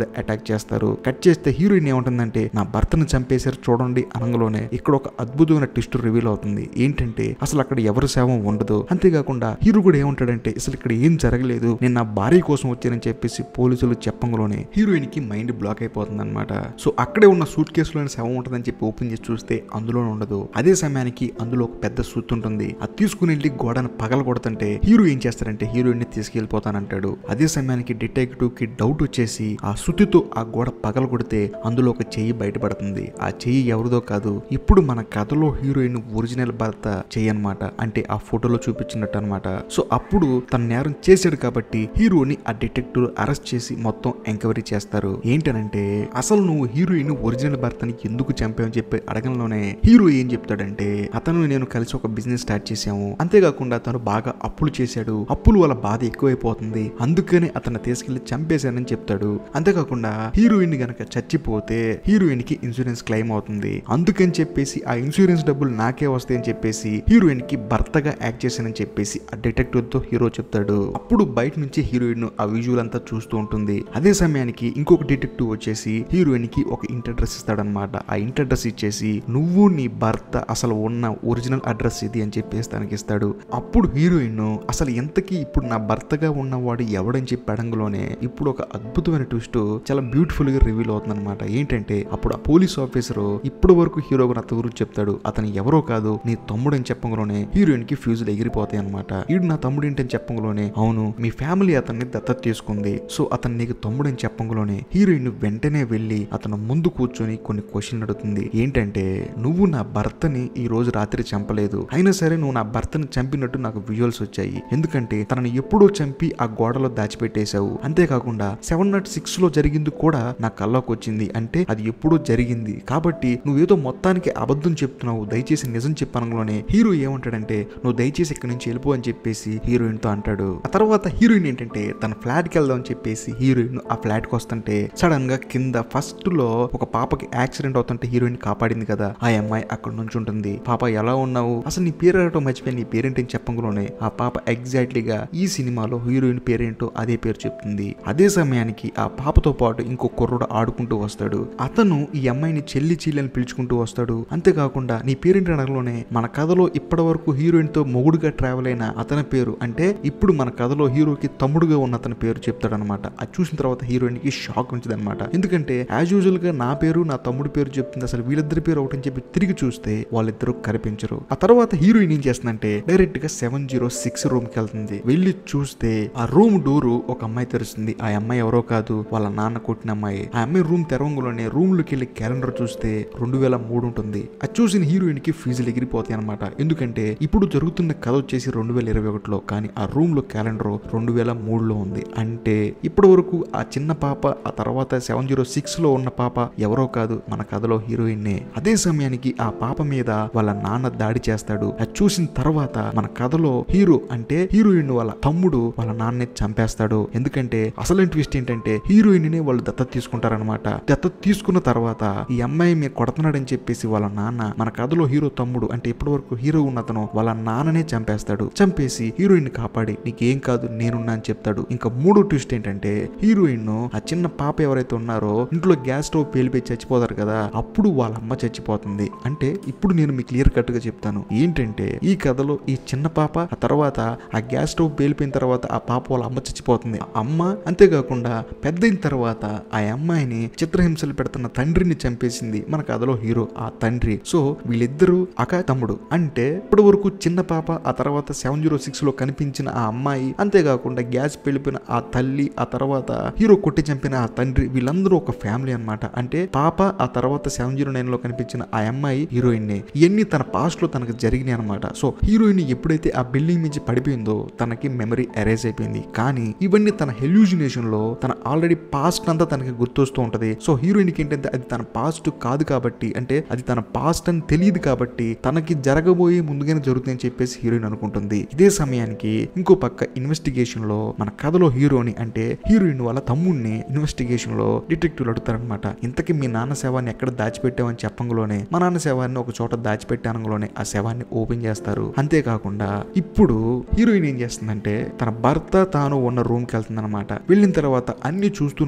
కట్ చేస్తారు కట్ చేస్తే హీరోయిన్ ఏముంటుందంటే నా భర్తను చంపేశారు చూడండి అనగలోనే ఇక్కడ ఒక అద్భుతమైన ట్విస్ట్ రివీల్ అవుతుంది ఏంటంటే అసలు అక్కడ ఎవరి శవం ఉండదు అంతేకాకుండా హీరో కూడా ఏమంటాడంటే అసలు ఇక్కడ ఏం జరగలేదు నేను నా భార్య కోసం వచ్చానని చెప్పేసి పోలీసులు చెప్పంలోనే హీరోయిన్ కి మైండ్ బ్లాక్ అయిపోతుంది అనమాట సో అక్కడే ఉన్న సూట్ కేసులోని శవం ఉంటుందని చెప్పి ఓపెన్ చేసి చూస్తే అందులో ఉండదు అదే సమయానికి అందులో ఒక పెద్ద సూత్ ఉంటుంది అది తీసుకుని వెళ్ళి గోడను పగల కొడుతుంటే హీరో ఏం చేస్తారంటే హీరోయిన్ ని తీసుకెళ్లిపోతానంటాడు అదే సమయానికి డిటెక్టివ్ కి డౌట్ వచ్చేసి ఆ సుత్తితో ఆ గోడ పగల కొడితే అందులో ఒక చెయ్యి బయటపడుతుంది ఆ చెయ్యి ఎవరిదో కాదు ఇప్పుడు మన కథలో హీరోయిన్ ఒరిజినల్ భర్త చెయ్యి అనమాట అంటే ఆ ఫోటోలో చూపించినట్టు అనమాట సో అప్పుడు తన నేరం చేశాడు కాబట్టి హీరోని ఆ డిటెక్టివ్ అరెస్ట్ చేసి మొత్తం ఎంక్వైరీ చేస్తారు ఏంటనంటే అసలు నువ్వు హీరోయిన్ ఒరిజినల్ భర్తని ఎందుకు చంపావని చెప్పి అడగంలోనే హీరో ఏం చెప్తాడంటే అతను నేను కలిసి ఒక బిజినెస్ స్టార్ట్ చేశాము అంతేకాకుండా తను బాగా అప్పులు చేశాడు అప్పుల వల్ల బాధ ఎక్కువైపోతుంది అందుకనే అతను తీసుకెళ్లి చంపేశానని చెప్తాడు అంతేకాకుండా హీరోయిన్ గనక చచ్చిపోతే హీరోయిన్ కి ఇన్సూరెన్స్ క్లెయిమ్ అవుతుంది అందుకని చెప్పేసి ఆ ఇన్సూరెన్స్ డబ్బులు నాకే వస్తాయని చెప్పేసి హీరోయిన్ కి భర్తగా యాక్ట్ చేశానని చెప్పేసి ఆ డిటెక్టివ్ తో హీరో చెప్తాడు అప్పుడు బయట నుంచి హీరోయిన్ ఆ విజువల్ అంతా చూస్తూ ఉంటుంది అదే సమయానికి ఇంకొక డిటెక్టివ్ వచ్చేసి హీరోయిన్ కి ఒక ఇంటర్ అడ్రస్ ఇస్తాడనమాట ఆ ఇంటర్ అడ్రస్ ఇచ్చేసి నువ్వు నీ భర్త అసలు ఉన్న ఒరిజినల్ అడ్రస్ ఇది అని చెప్పేసి తనకి ఇస్తాడు అప్పుడు హీరోయిన్ అసలు ఎంతకీ ఇప్పుడు నా భర్తగా ఉన్నవాడు ఎవడని చెప్పి అడంగులోనే ఇప్పుడు ఒక అద్భుతమైన ట్విస్ట్ చాలా బ్యూటిఫుల్ గా రివీల్ అవుతుంది అనమాట ఏంటంటే అప్పుడు ఆ పోలీస్ ఆఫీసర్ ఇప్పటి వరకు హీరో అతని గురించి చెప్తాడు అతను ఎవరో కాదు నీ తమ్ముడు అని చెప్పంలోనే హీరోయిన్ కి ఫ్యూజులు ఎగిరిపోతాయి అనమాట ఈడు నా తమ్ముడు ఏంటని చెప్పంలోనే అవును మీ ఫ్యామిలీ అతన్ని దత్తత తీసుకుంది సో అతను నీకు తమ్ముడు అని చెప్పంలోనే హీరోయిన్ వెంటనే వెళ్ళి అతను ముందు కూర్చొని కొన్ని క్వశ్చన్లు అడుగుతుంది ఏంటంటే నువ్వు నా భర్తని ఈ రోజు రాత్రి చంపలేదు అయినా సరే నువ్వు నా భర్తని చంపినట్టు నాకు విజువల్స్ వచ్చాయి ఎందుకంటే తనని ఎప్పుడో చంపి ఆ గోడలో దాచిపెట్టేశావు అంతేకాకుండా సెవెన్ నాట్ సిక్స్ లో జరిగింది కూడా నా కల్లోకి వచ్చింది అంటే అది ఎప్పుడో జరిగింది కాబట్టి నువ్వేదో మొత్తానికి అబద్ధం చెప్తున్నావు దయచేసి నిజం చెప్పనంలోనే హీరో ఏమంటాడంటే నువ్వు దయచేసి ఇక్కడి నుంచి వెళ్ళిపో అని చెప్పేసి హీరోయిన్ తో అంటాడు ఆ తర్వాత హీరోయిన్ ఏంటంటే తన ఫ్లాట్ కి వెళ్దాం అని చెప్పేసి హీరోయిన్ ఆ ఫ్లాట్ కి వస్తుంటే సడన్ గా కింద ఫస్ట్ లో ఒక పాపకి యాక్సిడెంట్ అవుతుంటే హీరోయిన్ కాపాడింది కదా ఆ అమ్మాయి అక్కడ నుంచి ఉంటుంది పాప ఎలా ఉన్నావు అసలు నీ పేరు అడగటం మర్చిపోయి నీ పేరేంటి అని చెప్పంలోనే ఆ పాప ఎగ్జాక్ట్లీగా ఈ సినిమాలో హీరోయిన్ పేరేంటో అదే పేరు చెప్తుంది అదే సమయానికి ఆ పాపతో పాటు ఇంకో కుర్రోడు ఆడుకుంటూ వస్తాడు అతను ఈ అమ్మాయిని చెల్లి చెల్లి అని పిలుచుకుంటూ వస్తాడు అంతేకాకుండా నీ పేరేంటి అనగలోనే మన కథలో ఇప్పటి వరకు హీరోయిన్ తో మొగుడుగా ట్రావెల్ అయిన అతని పేరు అంటే ఇప్పుడు మన కథలో హీరోకి తమ్ముడుగా ఉన్న అతని పేరు చెప్తాడు అనమాట అది చూసిన తర్వాత హీరోయిన్ కి షాక్ ఉంచదు అనమాట ఎందుకంటే యాజ్ యూజువల్ గా నా పేరు నా తమ్ముడి పేరు చెప్తుంది అసలు వీళ్ళిద్దరి పేరు ఒకటని చెప్పి తిరిగి చూస్తే వాళ్ళిద్దరూ కనిపించరు ఆ తర్వాత హీరోయిన్ ఏం చేస్తుందంటే డైరెక్ట్ గా సెవెన్ జీరో సిక్స్ రూమ్ కి వెళ్తుంది వెళ్ళి చూస్తే ఆ రూమ్ డోరు ఒక అమ్మాయి తెరుస్తుంది ఆ అమ్మాయి ఎవరో కాదు వాళ్ళ నాన్న కొట్టిన అమ్మాయి ఆ అమ్మాయి రూమ్ తెరవంగులోనే రూమ్ లోకి వెళ్ళి క్యాలెండర్ చూస్తే రెండు వేల మూడు ఉంటుంది అది చూసిన హీరోయిన్ కి ఫీజులు ఎగిరిపోతాయి అనమాట ఎందుకంటే ఇప్పుడు జరుగుతున్న కథ వచ్చేసి రెండు వేల ఇరవై ఒకటిలో కానీ ఆ రూమ్ లో క్యాలెండర్ రెండు వేల మూడులో ఉంది అంటే ఇప్పటి వరకు ఆ చిన్న పాప ఆ తర్వాత సెవెన్ జీరో సిక్స్ లో ఉన్న పాప ఎవరో కాదు మన కథలో హీరోయిన్ అదే సమయానికి ఆ పాప మీద వాళ్ళ నాన్న దాడి చేస్తాడు అది చూసిన తర్వాత మన కథలో హీరో అంటే హీరోయిన్ వాళ్ళ తమ్ముడు వాళ్ళ నాన్నే చంపేస్తాడు ఎందుకంటే అసలు ట్విస్ట్ ఏంటంటే హీరోయిన్ ని వాళ్ళు దత్తత తీసుకుంటారనమాట దత్తత తీసుకున్న తర్వాత ఈ అమ్మాయి మీరు కొడుతున్నాడని చెప్పేసి వాళ్ళ నాన్న మన కథలో హీరో తమ్ముడు అంటే ఇప్పటి వరకు హీరో ఉన్న అతను వాళ్ళ నాన్ననే చంపేస్తాడు చంపేసి హీరోయిన్ కాపాడి నీకేం కాదు నేనున్నా అని చెప్తాడు ఇంకా మూడో ట్విస్ట్ ఏంటంటే హీరోయిన్ ఆ చిన్న పాప ఎవరైతే ఉన్నారో ఇంట్లో గ్యాస్ స్టవ్ పేలిపోయి చచ్చిపోతారు కదా అప్పుడు వాళ్ళ అమ్మ చచ్చిపోతుంది అంటే ఇప్పుడు నేను మీకు క్లియర్ కట్ గా చెప్తాను ఏంటంటే ఈ కథలో ఈ చిన్న పాప ఆ తర్వాత ఆ గ్యాస్ స్టవ్ పేలిపోయిన తర్వాత ఆ పాప వాళ్ళ అమ్మ చచ్చిపోతుంది ఆ అమ్మ అంతేకాకుండా పెద్ద అయిన తర్వాత ఆ అమ్మాయిని చిత్రహింసలు పెడుతున్న తండ్రిని చంపేసింది మన కథలో హీరో ఆ తండ్రి సో వీళ్ళిద్దరూ అక తమ్ముడు అంటే ఇప్పటి వరకు చిన్న పాప ఆ తర్వాత సెవెన్ జీరో సిక్స్ లో కనిపించిన ఆ అమ్మాయి అంతేకాకుండా గ్యాస్ పెళ్ళిపోయిన ఆ తల్లి ఆ తర్వాత హీరో కొట్టి చంపిన ఆ తండ్రి వీళ్ళందరూ ఒక ఫ్యామిలీ అన్నమాట అంటే పాప ఆ తర్వాత సెవెన్ జీరో నైన్ లో కనిపించిన ఆ అమ్మాయి హీరోయిన్ నే ఇవన్నీ తన పాస్ట్ లో తనకు జరిగినాయి అనమాట సో హీరోయిన్ ఎప్పుడైతే ఆ బిల్డింగ్ నుంచి పడిపోయిందో తనకి మెమరీ ఎరేజ్ అయిపోయింది కానీ ఇవన్నీ తన హెల్యూజినేషన్ లో తన ఆల్రెడీ పాస్ట్ అంతా తనకి గుర్తొస్తూ ఉంటది సో హీరోయిన్ కి ఏంటంటే అది తన పాస్ట్ కాదు కాబట్టి అంటే అది తన పాస్ట్ అని తెలియదు కాబట్టి తనకి జరగబోయే ముందుగానే జరుగుతుందని చెప్పేసి హీరోయిన్ అనుకుంటుంది ఇదే సమయానికి ఇంకో పక్క ఇన్వెస్టిగేషన్ లో మన కథలో హీరోని అంటే హీరోయిన్ వాళ్ళ తమ్ముడిని ఇన్వెస్టిగేషన్ లో డిటెక్టివ్ అడుగుతారనమాట ఇంతకీ మీ నాన్న శవాన్ని ఎక్కడ దాచిపెట్టామని చెప్పంలోనే మా నాన్న శవాన్ని ఒక చోట దాచిపెట్టానంలోనే ఆ శవాన్ని ఓపెన్ చేస్తారు అంతేకాకుండా ఇప్పుడు హీరోయిన్ ఏం చేస్తుందంటే తన భర్త తాను ఉన్న రూమ్ కి వెళ్తుంది అనమాట వెళ్ళిన తర్వాత అన్ని చూస్తూ ఉంటుంది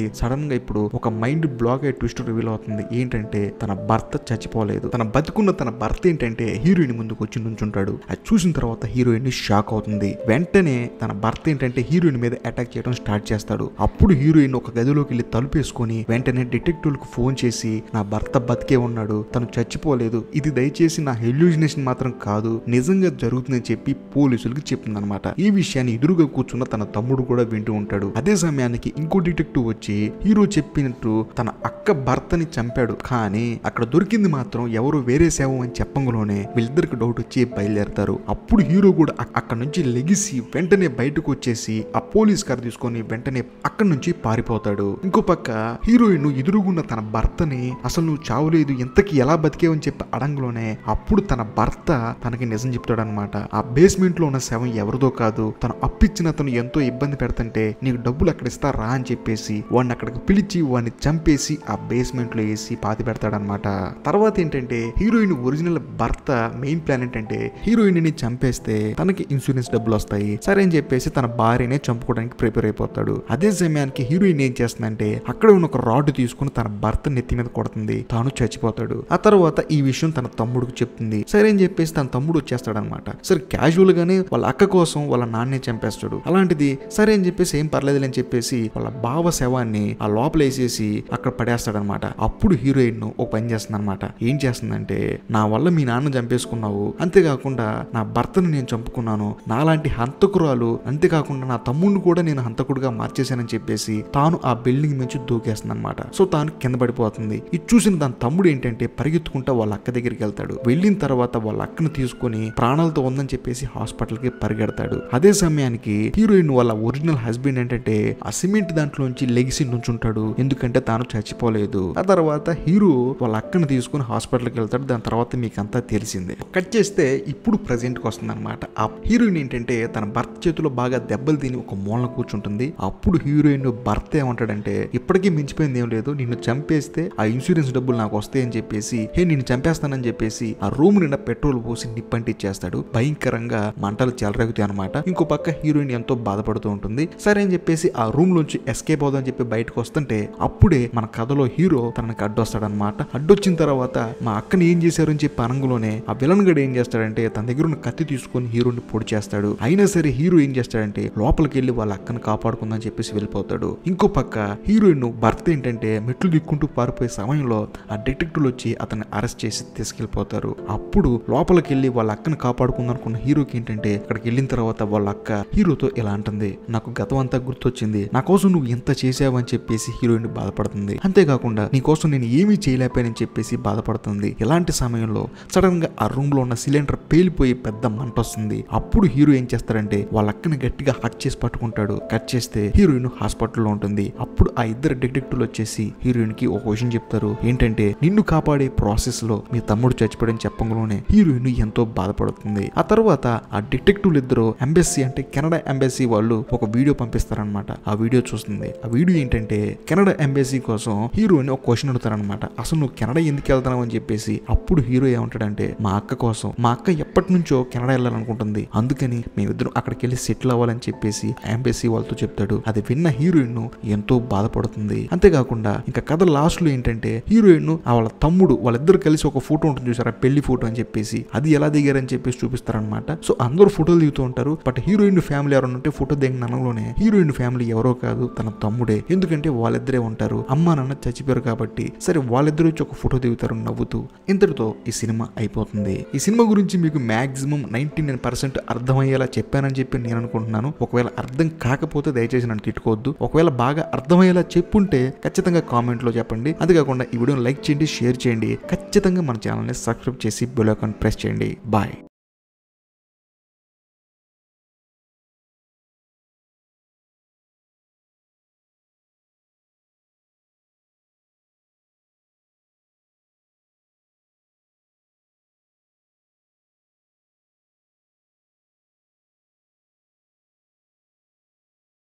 సడన్ గా ఇప్పుడు ఒక మైండ్ బ్లాక్ అయ్యే ట్విస్ట్ రివీల్ అవుతుంది ఏంటంటే తన భర్త చచ్చిపోలేదు తన బతుకున్న తన భర్త ఏంటంటే హీరోయిన్ ముందుకు వచ్చి నుంచుంటాడు అది చూసిన తర్వాత హీరోయిన్ షాక్ అవుతుంది వెంటనే తన భర్త ఏంటంటే హీరోయిన్ మీద అటాక్ చేయడం స్టార్ట్ చేస్తాడు అప్పుడు హీరోయిన్ ఒక గదిలోకి వెళ్ళి తలుపేసుకొని వెంటనే డిటెక్టివ్లకు ఫోన్ చేసి నా భర్త బతికే ఉన్నాడు తను చచ్చిపోలేదు ఇది దయచేసి నా హెల్యూజినేషన్ మాత్రం కాదు నిజంగా జరుగుతుందని చెప్పి పోలీసులకు చెప్తుందన్నమాట ఈ విషయాన్ని ఎదురుగా కూర్చున్న తన తమ్ముడు కూడా వింటూ ఉంటాడు అదే సమయానికి ఇంకో డిటెక్టివ్ వచ్చి హీరో చెప్పినట్టు తన అక్క భర్తని చంపాడు కానీ అక్కడ దొరికింది మాత్రం ఎవరు వేరే సేవ అని చెప్పంలోనే వీళ్ళిద్దరికి డౌట్ వచ్చి బయలుదేరతారు అప్పుడు హీరో కూడా అక్- అక్కడ నుంచి లెగిసి వెంటనే బయటకు వచ్చేసి ఆ పోలీస్ కార్ తీసుకొని వెంటనే అక్కడి నుంచి పారిపోతాడు ఇంకో పక్క హీరోయిన్ ఎదురుగున్న తన భర్తని అసలు నువ్వు చావలేదు ఎంతకి ఎలా బతికేవని చెప్పి అడంగులోనే అప్పుడు తన భర్త తనకి నిజం చెప్తాడనమాట ఆ బేస్మెంట్ లో ఉన్న శవం ఎవరిదో కాదు తను అప్పిచ్చిన అతను ఎంతో ఇబ్బంది పెడుతుంటే నీకు డబ్బులు అక్కడ ఇస్తారా అని చెప్పేసి వాడిని అక్కడికి పిలిచి వాడిని చంపేసి ఆ బేస్మెంట్ లో వేసి పాతి పెడతాడనమాట తర్వాత ఏంటంటే హీరోయిన్ ఒరిజినల్ భర్త మెయిన్ ప్లాన్ ఏంటంటే హీరోయిన్ ని చంపేస్తే తనకి ఇన్సూరెన్స్ డబ్బులు వస్తాయి సరే అని చెప్పేసి తన భార్యనే చంపుకోవడానికి ప్రిపేర్ అయిపోతాడు అదే సమయానికి హీరోయిన్ ఏం చేస్తుందంటే అక్కడ ఉన్న ఒక రాడ్ తీసుకుని తన భర్త నెత్తి మీద కొడుతుంది తాను చచ్చిపోతాడు ఆ తర్వాత ఈ విషయం తన తమ్ముడికి చెప్తుంది సరే అని చెప్పేసి తన తమ్ముడు వచ్చేస్తాడనమాట సరే క్యాజువల్ గానే వాళ్ళ అక్క కోసం వాళ్ళ నాన్నే చంపేస్తాడు అలాంటిది సరే అని చెప్పేసి ఏం పర్లేదులే అని చెప్పేసి వాళ్ళ బావ శవాన్ని ఆ లోపల వేసేసి అక్కడ పడేస్తాడనమాట అప్పుడు హీరోయిన్ ఒక పని చేస్తుంది అనమాట ఏం చేస్తుందంటే నా వల్ల మీ నాన్న చంపేసుకున్నావు అంతేకాకుండా నా భర్తను నేను చంపుకున్నాను నాలాంటి హంతకురాలు అంతేకాకుండా నా తమ్ముడిని కూడా నేను హంతకుడిగా మార్చేశానని చెప్పేసి తాను ఆ బిల్డింగ్ నుంచి దూకేస్తుంది అనమాట సో తాను కింద పడిపోతుంది ఇది చూసిన దాని తమ్ముడు ఏంటంటే పరిగెత్తుకుంటా వాళ్ళ అక్క దగ్గరికి వెళ్తాడు వెళ్ళిన తర్వాత వాళ్ళ అక్కను తీసుకొని ప్రాణాలతో ఉందని చెప్పేసి హాస్పిటల్ కి పరిగెడతాడు అదే సమయానికి హీరోయిన్ వాళ్ళ ఒరిజినల్ హస్బెండ్ ఏంటంటే ఆ సిమెంట్ దాంట్లోంచి లెగిసి నుంచుంటాడు ఎందుకంటే తాను చచ్చిపోలేదు ఆ తర్వాత హీరో వాళ్ళ అక్కను తీసుకుని హాస్పిటల్కి వెళ్తాడు దాని తర్వాత మీకు అంతా తెలిసిందే కట్ చేస్తే ఇప్పుడు ప్రజెంట్కి వస్తుంది అనమాట ఆ హీరోయిన్ ఏంటంటే తన భర్త చేతిలో బాగా దెబ్బలు తిని ఒక మూలన కూర్చుంటుంది అప్పుడు హీరోయిన్ భర్త ఏమంటాడంటే ఇప్పటికీ మించిపోయింది ఏం లేదు నిన్ను చంపేస్తే ఆ ఇన్సూరెన్స్ డబ్బులు నాకు వస్తాయని చెప్పేసి హే నిన్ను చంపేస్తానని చెప్పేసి ఆ రూమ్ నిండా పెట్రోల్ పోసి నిప్పంటిచ్చేస్తాడు భయంకరంగా మంటలు చెలరేగుతాయి అనమాట ఇంకో పక్క హీరోయిన్ ఎంతో బాధపడుతూ ఉంటుంది సరే అని చెప్పేసి ఆ రూమ్ లోంచి ఎస్కేప్ అవుదని చెప్పి బయటకు వస్తుంటే అప్పుడే మన కథలో హీరో తనకి అడ్డొస్తాడనమాట అడ్డొచ్చిన తర్వాత మా అక్కని ఏం చేశారు అని చెప్పి అనంగులోనే ఆ విలన్ గడు ఏం చేస్తాడంటే తన దగ్గర ఉన్న కత్తి తీసుకొని హీరోని పొడి చేస్తాడు అయినా సరే హీరో ఏం చేస్తాడంటే లోపలికి వెళ్ళి వాళ్ళ అక్కని కాపాడుకుందని చెప్పేసి వెళ్ళిపోతాడు ఇంకో పక్క హీరోయిన్ భర్త ఏంటంటే మెట్లు దిక్కుంటూ పారిపోయే సమయంలో ఆ డిటెక్టివ్ వచ్చి అతన్ని అరెస్ట్ చేసి తీసుకెళ్లిపోతారు అప్పుడు లోపలికి వెళ్ళి వాళ్ళ అక్కని కాపాడుకుందాం అనుకున్న హీరోకి ఏంటంటే అక్కడికి వెళ్ళిన తర్వాత వాళ్ళ అక్క హీరోతో ఇలా అంటుంది నాకు గతం అంతా గుర్తొచ్చింది నా కోసం నువ్వు ఎంత చేసావని చెప్పేసి హీరోయిన్ బాధపడుతుంది అంతేకాకుండా నీ కోసం నేను ఏమీ చేయలేకపోయానని చెప్పేసి బాధపడుతుంది ఇలాంటి సమయంలో సడన్ గా ఆ రూమ్ లో ఉన్న సిలిండర్ పేలిపోయి పెద్ద మంట వస్తుంది అప్పుడు హీరో ఏం చేస్తాడంటే వాళ్ళ అక్కని గట్టిగా హక్ చేసి పట్టుకుంటాడు కట్ చేస్తే హీరోయిన్ హాస్పిటల్లో ఉంటుంది అప్పుడు ఆ ఇద్దరు డిటెక్టివ్లు వచ్చేసి హీరోయిన్ కి ఒక విషయం చెప్తారు ఏంటంటే నిన్ను కాపాడే ప్రాసెస్ లో మీ తమ్ముడు చచ్చిపోయాడని చెప్పంలోనే హీరోయిన్ ఎంతో బాధపడుతుంది ఆ తర్వాత ఆ డిటెక్టివ్లు ఇద్దరు ఎంబెస్సీ అంటే కెనడా ఎంబెస్సీ వాళ్ళు ఒక వీడియో పంపిస్తారనమాట ఆ వీడియో చూస్తుంది ఆ వీడియో ఏంటంటే కెనడా ఎంబెస్సీ కోసం హీరోని ఒక క్వశ్చన్ అడుగుతారనమాట అసలు నువ్వు కెనడా ఎందుకు వెళ్తున్నావు అని చెప్పేసి అప్పుడు హీరో ఏమంటాడంటే మా అక్క కోసం మా అక్క ఎప్పటి నుంచో కెనడా వెళ్ళాలనుకుంటుంది అందుకని మేమిద్దరం అక్కడికి వెళ్ళి సెటిల్ అవ్వాలని చెప్పేసి ఎంబెస్సీ వాళ్ళతో చెప్తాడు అది విన్న హీరోయిన్ ఎంతో బాధపడుతుంది అంతేకాకుండా ఇంకా కథ లాస్ట్ లో ఏంటంటే హీరోయిన్ ఆ వాళ్ళ తమ్ముడు వాళ్ళిద్దరు కలిసి ఒక ఫోటో ఉంటుంది చూసారా పెళ్లి ఫోటో అని చెప్పేసి అది ఎలా దిగారని చెప్పేసి చూపిస్తారనమాట సో అందరూ ఫోటోలు దిగుతూ ఉంటారు బట్ హీరోయిన్ ఫ్యామిలీ ఎవరైనా ఉంటే ఫోటో దిగిన అనలోనే హీరోయిన్ ఫ్యామిలీ ఎవరో కాదు తన తమ్ముడే ఎందుకంటే వాళ్ళిద్దరే ఉంటారు అమ్మ నాన్న చచ్చిపోయారు కాబట్టి సరే వాళ్ళిద్దరు వచ్చి ఒక ఫోటో దిగుతారు నవ్వుతూ ఇంతటితో ఈ సినిమా అయిపోతుంది ఈ సినిమా గురించి మీకు మాక్సిమం నైన్టీ నైన్ పర్సెంట్ అర్థమయ్యేలా చెప్పానని చెప్పి నేను అనుకుంటున్నాను ఒకవేళ అర్థం కాకపోతే దయచేసి నన్ను తిట్టుకోవద్దు ఒకవేళ బాగా అర్థమయ్యేలా చెప్పుంటే ఖచ్చితంగా కామెంట్ లో చెప్పండి అంతేకాకుండా ఈ వీడియోని లైక్ చేయండి షేర్ చేయండి ఖచ్చితంగా మన ఛానల్ని సబ్స్క్రైబ్ చేసి బెల్ ఐకాన్ ప్రెస్ చేయండి బాయ్